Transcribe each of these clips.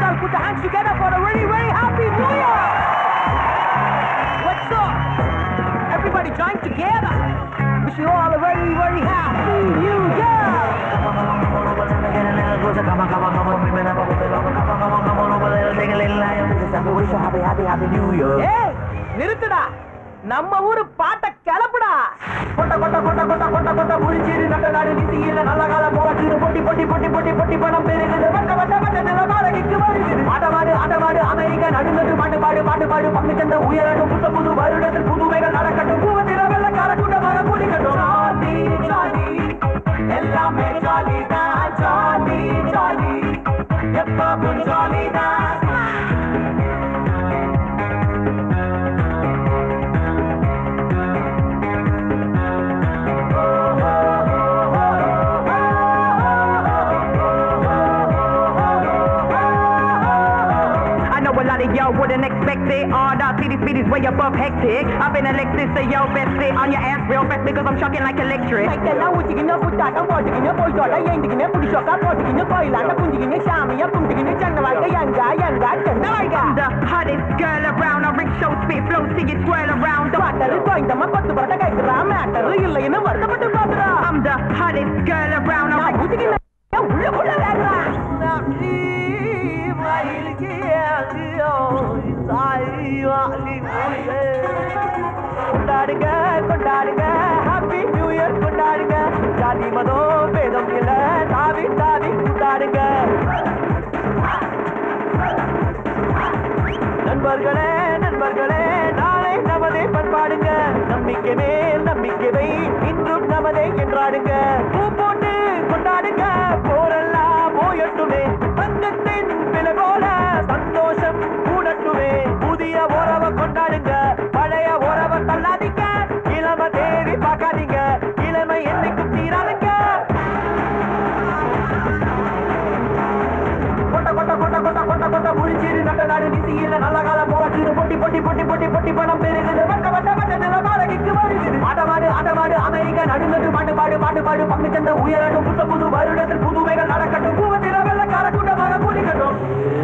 all put your hands together for a very, very happy New Year! What's up? Everybody join together. Wish you all a very, very happy New Year! ஏய் நிறுத்துடா நம்ம ஊரு பாட்ட கிளப்புடா கொட்ட கொட்ட கொட்ட கொட்ட கொட்ட கொட்ட முடிச்சிரு நல்ல நாடு நிதியில நல்ல காலம் போராட்டு பொட்டி பொட்டி பொட்டி பொட்டி பொட்டி பணம் பெருகுது வட்ட வட்ட வட்ட நிலமாரகிக்கு வருது ஆட்டமாடு ஆட்டமாடு அமெரிக்க நடுநடு பாட்டு பாடு பாட்டு பாடு பங்கு சந்த உயரட்டும் புத்த புது வருடத்தில் புதுமைகள் நடக்கட்டும் பூவத்தில வெள்ளக்கார கூட்டமாக கூடிக்கட்டும் ஜாலி ஜாலி எல்லாமே ஜாலி தான் ஜாலி ஜாலி எப்பவும் ஜாலி தான் I know a lot of y'all wouldn't expect it. All the city speed is way above hectic. I've been elected, so yo, best sit on your ass real fast because I'm shocking like electric. சைக்கெல்லாம் ஊத்திக்கின்னு புத்தாட்டம் போட்டுக்கின்னு போயிட்டோட ஏந்திக்கின்னு புடிச்சோக்கா போட்டுக்கின்னு கோயிலாண்ட குஞ்சிக்கின்னு சாமியா கும்பிட்டுக்கின்னு சென்ன வாழ்க்கை எங்க எங்க சென்ன வாழ்க்கை I'm the hottest girl around. I rickshaw spit flow, see it swirl around. The பாட்டரு கோயந்தம்மா கொத்து பரட்ட கேட்கிறா மேட்டரு இல்லைன்னு வருத்தப்பட்டு பாக்குறா I'm the hottest girl around. I நான் ஊத்திக்கின்னு உள்ள உள்ள வேகிறா கொண்டாடுங்க கொண்டாடுங்க ஹாப்பி நியூ இயர் கொண்டாடுங்க ஜாதி மதம் பேதம் இல்ல தாவி தாவி கொண்டாடுங்க நண்பர்களே நண்பர்களே நாளை நமதே பண்பாடுங்க நம்பிக்கை மேல் நம்பிக்கை வை இன்றும் நமதே என்றாடுங்க பூ போட்டு கொண்டாடுங்க போரெல்லாம் போயட்டுமே தங்கத்தின் விலை போல சந்தோஷம் கூடட்டுமே புதிய உறவை கொண்டாடுங்க பழைய உறவை தள்ளாதீங்க இளம தேடி பார்க்காதீங்க இளமை என்னைக்கும் தீராதுங்க கொட்ட கொட்ட கொட்ட கொட்ட கொட்ட கொட்ட முடிச்சிரு நல்ல நாடு நிதியில நல்ல காலம் போராட்டு பொட்டி பொட்டி பொட்டி பொட்டி பொட்டி பணம் பெருகுது வட்ட வட்ட வட்ட நிலமாரகிக்கு வருது ஆட்டமாடு ஆட்டமாடு அமெரிக்க நடுநடு பாட்டு பாடு பாட்டு பாடு பங்கு சந்த உயரட்டும் புத்த புது வருடத்தில் புதுமைகள் நடக்கட்டும் பூவத்தில வெள்ளக்கார கூட்டமாக கூடிக்கட்டும்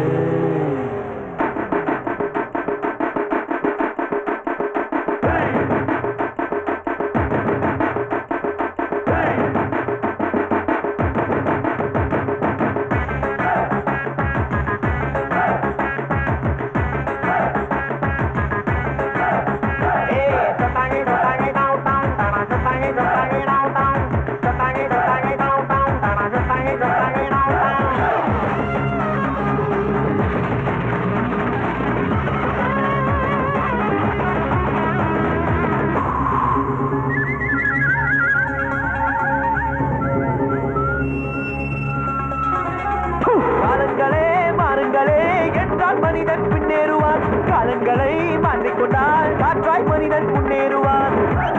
காலங்களே மாறுங்களே என்றால் மனிதன் பின்னேறுவான் காலங்களை மாற்றிக்கொண்டால் காற்றாய் மனிதன் முன்னேறுவான்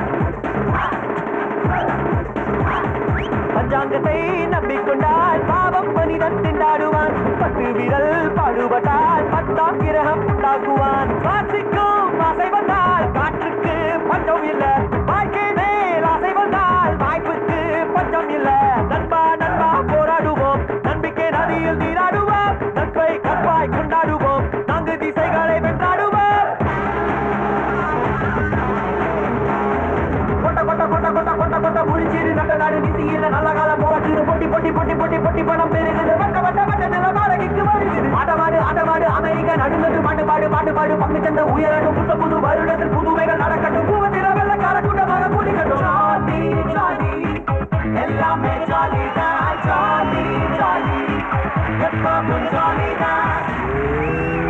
பஞ்சாங்கத்தை நம்பிக்கொண்டால் பாவம் மனிதன் திண்டாடுவான் பத்து விரல் பாடுபட்டால் பத்தாம் கிரகம் உண்டாக்குவான் சுவாசிக்கும் ஆசை வந்தால் காற்றுக்கு பஞ்சம் இல்ல வாழ்க்கை மேல் ஆசை வந்தால் வாய்ப்புக்கு பஞ்சம் இல்ல நண்பா நண்பா போராடுவோம் நம்பிக்கை நதியில் நீராடுவோம் நட்பை கற்பாய் கொண்டாடுவோம் நான்கு திசைகளை வென்றாடுவோம் கொட்ட கொட்ட கொட்ட கொட்ட கொட்ட கொட்ட முடிச்சிரு நல்ல நாடு நிதியில நல்ல காலம் போராட்டு பொட்டி பொட்டி பொட்டி பொட்டி பொட்டி பணம் பெருகுது வட்ட வட்ட வட்ட நிலமாரகிக்கு வருது ஆட்டமாடு ஆட்டமாடு அமெரிக்க நடுநடு பாட்டு பாடு பாட்டு பாடு பங்கு சந்த உயரட்டும் புத்த புது வருடத்தில் புதுமைகள் நடக்கட்டும் பூவத்தில வெள்ளக்கார கூட்டமாக கூடிக்கட்டும் ஜாலி ஜாலி எல்லாமே ஜாலி தான் ஜாலி ஜாலி எப்பவும் ஜாலி தான்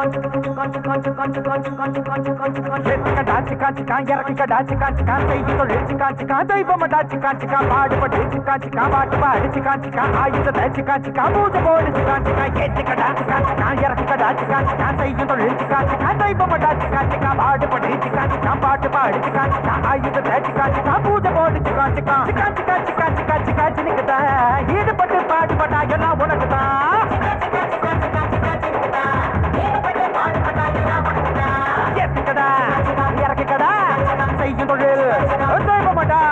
சிக்கா சிக்கா சிக்கா இறக்கிக்கடா சிக்கா சிக்கா செய்தி தொழில் சிக்கா சிக்கா தெய்வமடா சிக்கா சிக்கா பாடுபட்டு சிக்கா சிக்கா பாட்டு பாடு சிக்கா சிக்கா ஆயுதத்தை சிக்கா சிக்கா பூஜை போடு சிக்கா சிக்கா ஏற்றுக்கடா சிக்கா சிக்கா இறக்கிக்கடா சிக்கா சிக்கா செய்தி தொழில் சிக்கா சிக்கா தெய்வமடா சிக்கா சிக்கா பாடுபட்டு சிக்கா சிக்கா பாட்டு பாடு சிக்கா சிக்கா ஆயுதத்தை சிக்கா சிக்கா பூஜை போடு சிக்கா சிக்கா சிக்கா சிக்கா சிக்கா சிக்கா சிக்கா சின்னுக்குதா ஈடுபட்டு பாடுபட்டா எல்லாம் உனக்கு ஏற்றுக்கடா இறக்கிக்கடா செய்யும் தொழில் தெய்வமடா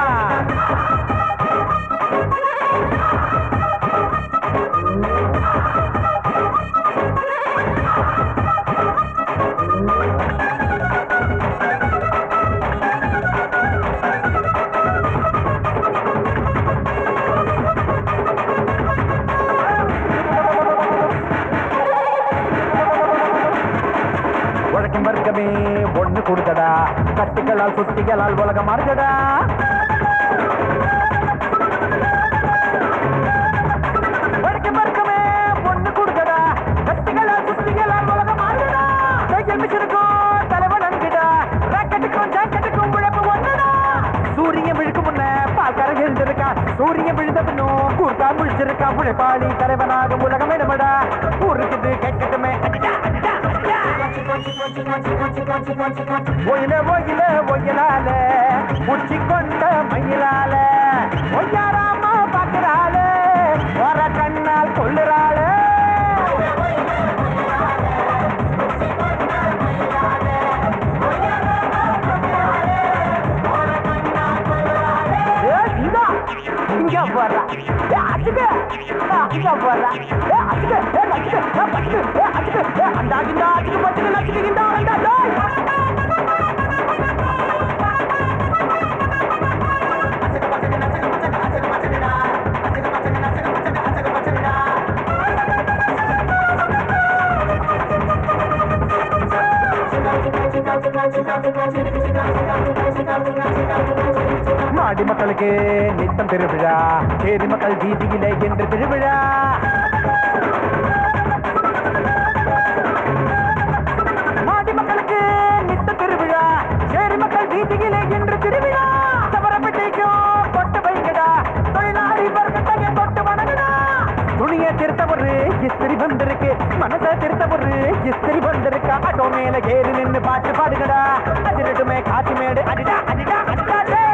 உழைக்கும் வர்க்கமே ஒண்ணு கொடுத்தடா கட்டுகளால் சுத்திகளால் உலகம் மாறுதடா உழைக்கும் வர்க்கமே ஒண்ணு கொடுத்தடா கட்டுகளால் சுத்திகளால் உலகம் மாறுதடா சைக்கிள் மிஷினுக்கும் தலைவன் அன்பிடா ராக்கெட்டுக்கும் ஜாக்கெட்டுக்கும் உழைப்பு ஒண்ணுடா சூரியன் விழுக்கும் முன்ன பால்கார எழுந்திருக்கா சூரியன் விழுந்த பின்னும் கூர்க்கா முழிச்சிருக்கா உழைப்பாளி தலைவனாக உலகம் இடமடா ஊருக்குது கேட்கட்டுமே அடிடா அடிடா அடிடா ஒயில ஒயில ஒயிலால உச்சி கொண்ட மயிலால ஒய்யாராம பாக்குறாள வர கண்ணால் கொள்ளுறாள இங்க போறா அதுக்கு இங்க போறா அதுக்கு அதுக்கு அதுக்கு அதுக்கு அந்த அடிந்தா அதுக்கு பத்துக்கு நச்சுக்கிண்டா அந்த டோய் மாடி மக்களுக்கு நித்தம் திருவிழா சேரி மக்கள் வீதியிலே என்று திருவிழா மாடி மக்களுக்கு நித்த திருவிழா சேரி மக்கள் வீதியிலே என்று திருவிழா சவரப்பட்டிக்கும் தொட்டு வைங்கடா தொழிலாளி வர்க்கத்தைய தொட்டு வணங்கடா துணிய திருத்த ஒரு இஸ்திரி வந்திருக்கு மனச திருத்த ஒரு இஸ்திரி வந்திருக்கா ஆட்டோ மேல ஏறி நின்னு பாட்டு பாடுங்கடா அதிரட்டுமே காட்சி மேடு அடிடா அடிடா அடிடா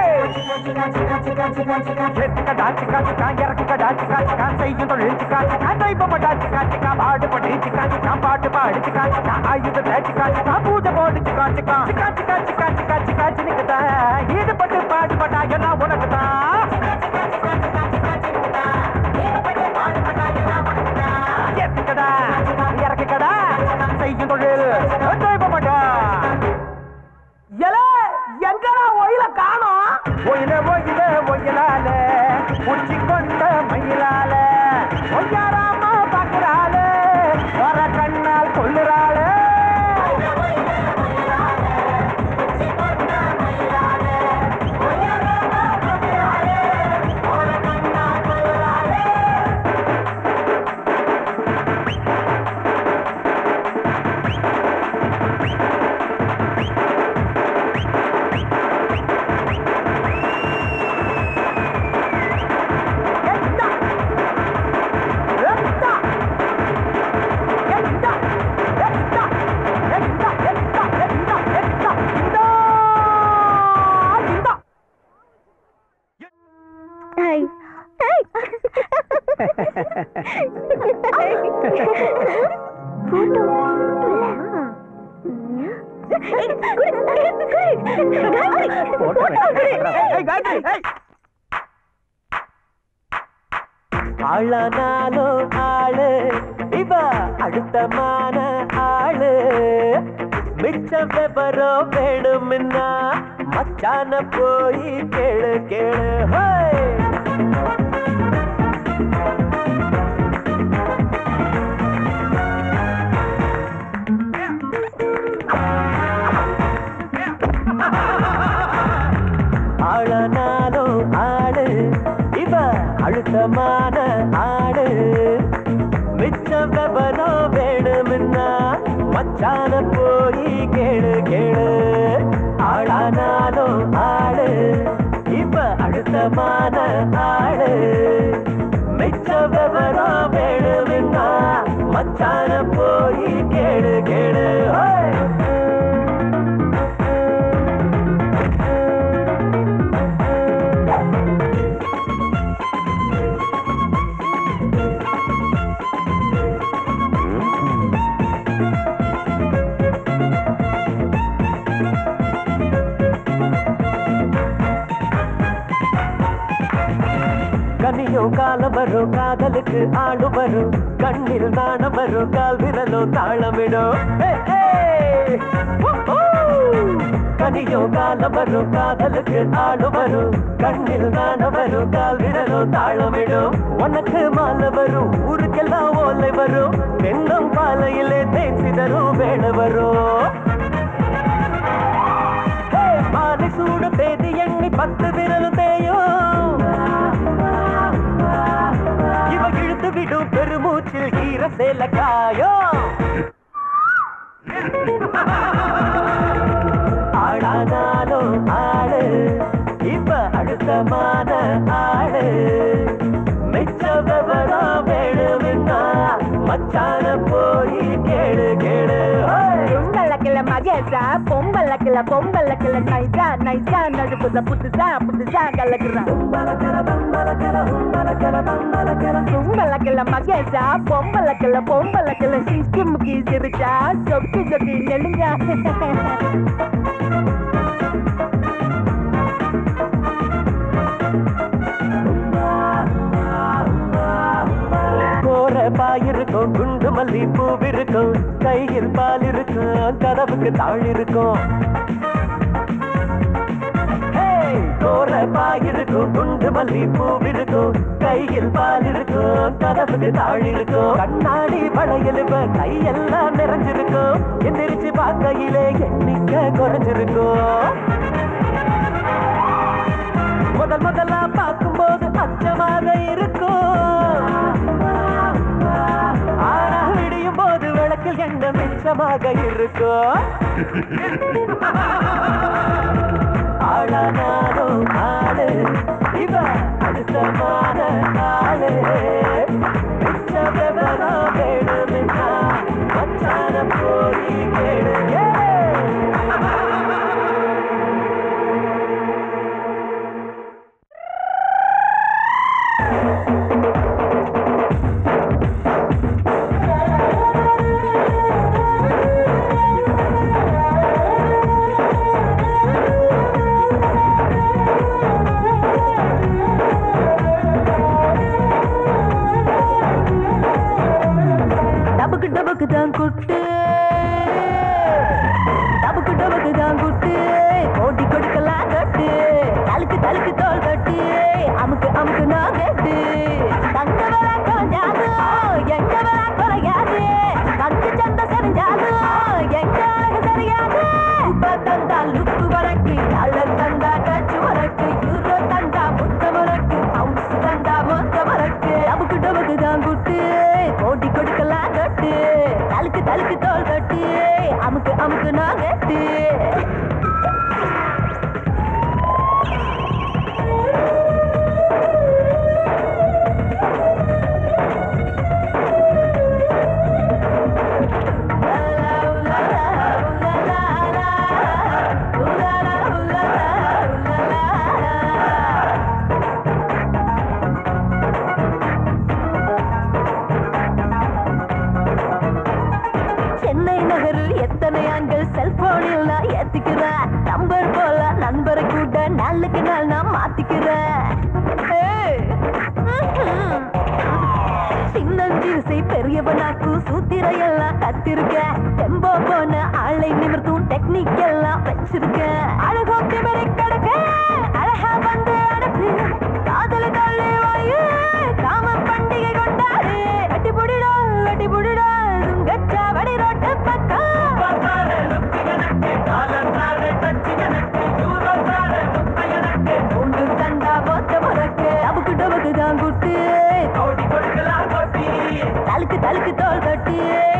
சிக்கா சிக்கா சிக்கா இறக்கிக்கடா சிக்கா சிக்கா செய்யும் தொழில் சிக்கா சிக்கா தெய்வமடா சிக்கா சிக்கா பாடுபடி சிக்கா சிக்கா பாட்டு பாடு சிக்கா சிக்கா ஆயுதத்தை சிக்கா சிக்கா பூஜை போடு சிக்கா சிக்கா சிக்கா சிக்கா சிக்கா சிக்கா சிக்கா சின்னுக்குதா ஈடுபட்டு பாடுபட்டா எல்லாம் உனக்கு ஏத்துக்கடா இறக்கிக்கடா செய்யும் தொழில் தெய்வமடா எல எங்கடா ஒயில காணோம் ஒயில ஒயில ஒயிலால உச்சி கொண்ட மயிலால ஒய்யாராம பாக்குறாள வர கண்ணால் கொள்ளுறாள Hey. Hey. Photo. ஆளானாலும் ஆளு இவ அடுத்தமான ஆளு மிச்ச விவரம் வேணும்னா மச்சான போய் கேளு கேளு ஹோய் ஆளானாலும் ஆளு இவ அழுத்தமான ஆளு மிச்ச விவரம் வேணும்னா மச்சா கனியும் காலம் வரும் காதலுக்கு ஆடு வரும் கண்ணில் நாணம் வரும் கால் விரலோ தாளமிடும் ஹே, ஹே! ஊஹூ! கனியும் காலம் வரும் காதலுக்கு ஆடு வரும் கண்ணில் நாணம் வரும் கால் விரலோ தாளமிடும் உனக்கு மாலை வரும் ஊருக்கெல்லாம் ஓலை வரும் தென்னம் பாலையிலே தேன் சிதறும் வேலை வரும் ஹே, மாலை சூடு தேதி எண்ணி பத்து விரல் தேயும் இவ இழுத்து விடும் பெருமூச்சில் ஈர சேல காயம் ஆளானாலும் ஆளு இப்ப அடுத்தமான ஆளு மிச்ச விவரம் வேணும்னா மச்சான போய் கேளு கேளு ஹோய்! பொம்பளக்கில மகேசா பொம்பளக்கில பொம்பளக்கில நைசா நைசா நடுப்புல புதுசா புதுசா கலக்குறான் பம்பலக்கல பம்பலக்கல பம்பலக்கல பம்பலக்கல பொம்பளக்கில மகேசா பொம்பளக்கில பொம்பளக்கில சிக்கி முக்கி சிரிச்சா சொக்கி சொக்கி நெடுஞ்சா கோர பாயிருக்கும் குண்டு மல்லி பூவிருக்கும் கையில் பால் இருக்கும் கதவுக்கு தாழ் இருக்கும் ஹேய்! கோர பாயிருக்கும் குண்டு மல்லி பூவிருக்கும் கையில் பால் இருக்கும் கதவுக்கு தாழ் இருக்கும் கண்ணாடி படையலுவ கையெல்லாம் நிறைஞ்சிருக்கும் எந்திரிச்சு பார்க்கையிலே எண்ணிக்கை குறைஞ்சிருக்கும் முதல் முதலா பார்க்கும்போது அச்சமாக இருக்கும் ஆனா விடியும் போது விளக்கில் எண்ணம் மிச்சமாக இருக்கும் ஆளானாலும் ஆளு இவ அடுத்தமான ஆளு மிச்ச விவரம் வேணும்னா மச்சான போய் கேளு ஏய்! டபுக்கு டபுக்கு தான் குட்டு டபுக்கு டபுக்கு தான் குட்டு கோட்டி கொடுக்கலாம் கட்டு தலுக்கு தலுக்கு தோல் கட்டு அமுக்கு அமுக்கு நான் கட்டு தங்க வேலை கொஞ்சாது எங்க வேலை குறையாது கட்டு சந்த சரிஞ்சாலும் எங்க அழகு சரியாது உப்ப தந்தா லுக்கு வரக்கு டாலர் தந்தா டச்சு வரக்கு யூரோ தந்தா முத்த வரக்கு பவுன்ஸ் தந்தா மொத்த வரக்கு டபுக்கு டபுக்கு தான் குட்டு கோட்டி கொடுக்கலாம் கட்டு தலுக்கு தலுக்கு தோல் கட்டு அமுக்கு அமுக்கு நான் கட்டு சென்னை நகரில் எத்தனை ஆண்கள் செல்போனில் நான் ஏத்திக்கிறேன் நம்பர் போல நண்பரை கூட நாளுக்கு நாள் நான் மாத்திக்கிறேன் ஏய். ம்ஹும். சின்னஞ்சிறுசை பெரியவனாக்கு சூத்திர எல்லாம் கத்திருக்கேன் டெம்போ போன ஆளை நிமிர்த்தும் டெக்னிக் எல்லாம் வச்சிருக்கேன் அழகோ திமரை கிடக்க அழகா வந்து அனுப்பு காதல தள்ளி வாயு காம பண்டிகை கொண்டாடு கட்டி புடிடா கட்டி புடிடா கச்சா வடி ரோட்டு பக்கம் உண்டு தண்டா போத்த முறக்கு டபுக்கு டபுக்கு தான் குட்டு தலுக்கு தலுக்கு தோல் கட்டி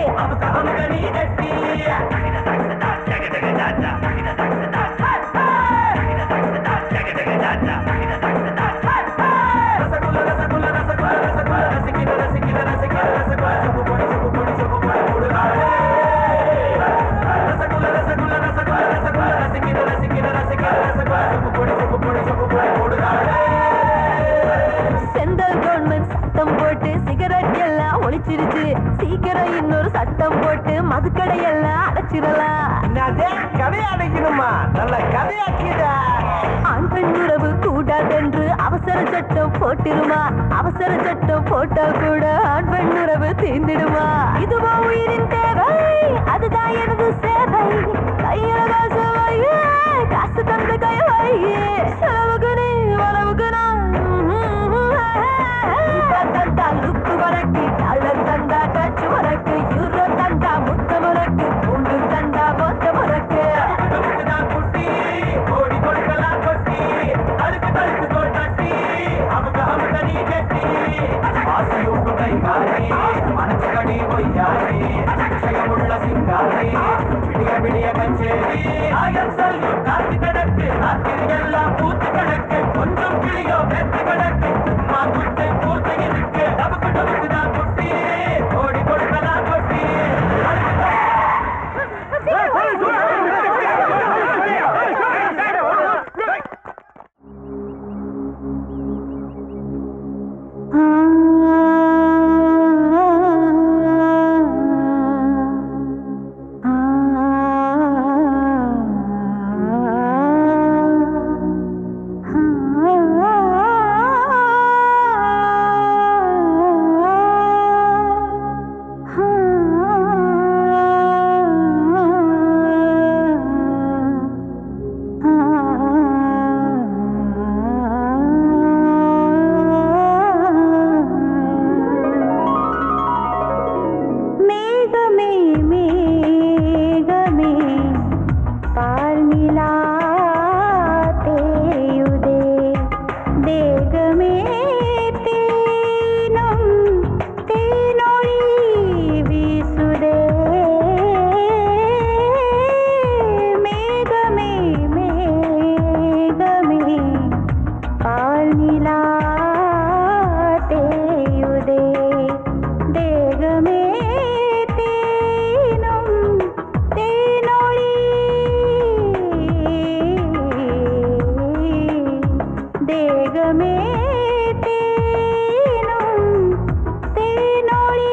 சென்ட்ரல் கவர்மெண்ட் சட்டம் போட்டு சிகரெட் எல்லாம் ஒழிச்சிருச்சு சீக்கிரம் இன்னொரு சட்டம் போட்டு மதுக்கடை எல்லாம் அடைச்சிடலாம் என்னது கதை அடைக்கணுமா நல்ல கதையாக்கிடா ஆண் பெண் உறவு கூடாதென்று அவசர அவசர சட்டம் போட்டிருமா அவசர சட்டம் போட்டா கூட ஆண் பெண் உறவு தீர்ந்திடுமா இதுவா உயிரின் தேவை அதுதான் எனது சேவை கையில காசு வையே காசு தந்த கை வையே செலவுக்கு நீ வரவுக்கு நான் இப்ப தந்தா லுக்கு வழக்கு டாலர் தந்தா டச்சு வழக்கு யூரோ தந்தா முத்த முறக்கு பூண்டு தந்தா மொத்த முறக்கு நான் குட்டி ஓடி கொடுக்கலாம் கொட்டி அழுக்கு தழுக்கு தோல் தட்டி அமுக அமுக நீ கட்டி ஆசையூட்டு கை காரி மனசு கடி பொய்யாரி விஷயமுள்ள சிங்காரி விடிய விடிய கச்சேரி ஆயம் சொல்லி காத்து கிடக்கு ராத்திரி எல்லாம் பூத்து கிடக்கு கொஞ்சம் கிளியோ வெத்து கிடக்கு சும்மா குத்தை பூத்து இருக்கு டபுக்கு டபுக்கு தான் குட்டி ஓடி கொடுக்கலாம் கொட்டி மேகமே மேகமே பால்நிலா தேயுதே தேகமே தேனும் தேனொழி வீசுதே மேகமே மேகமே பால்நிலா தேயுதே தேகமே தேனும் தேனொழி தேகமே தேனும் தேனொழி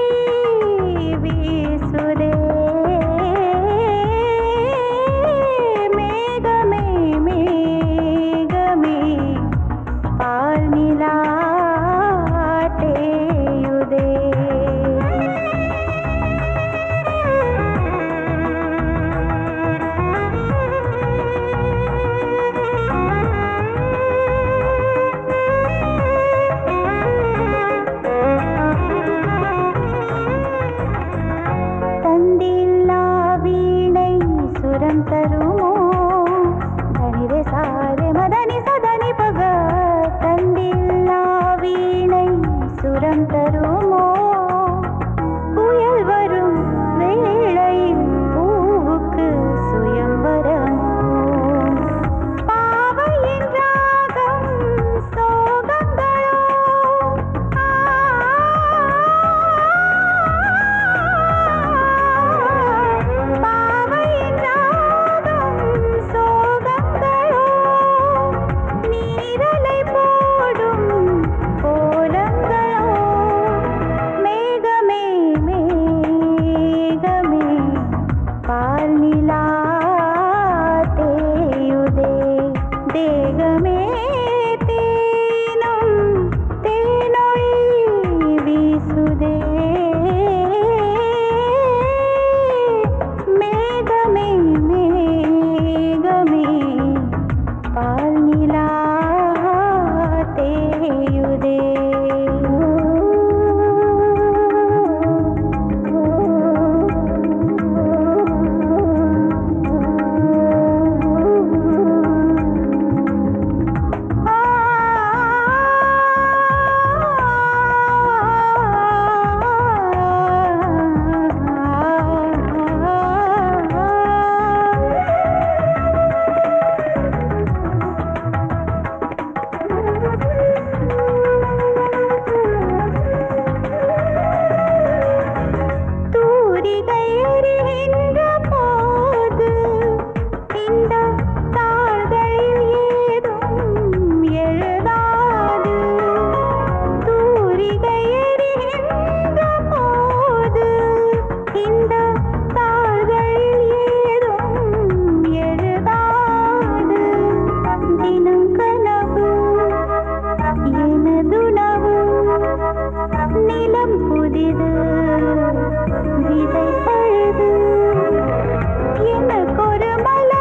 வீசுதே மேகமே மேகமே பால்நிலா தேயுதே தந்தில்லா வீணை சுரம் தருமோ தனிரே சாரே மதனி சதனி பக தந்தில்லா வீணை சுரம் தருமோ புயல் வரும் வேளையில் பூவுக்கு சுயம்பரமோ பாவையின் ராகம் சோகங்களோ பாவையின் ராகம் சோகங்களோ நீரலை போடும் கோலங்களோ ஒரு மலை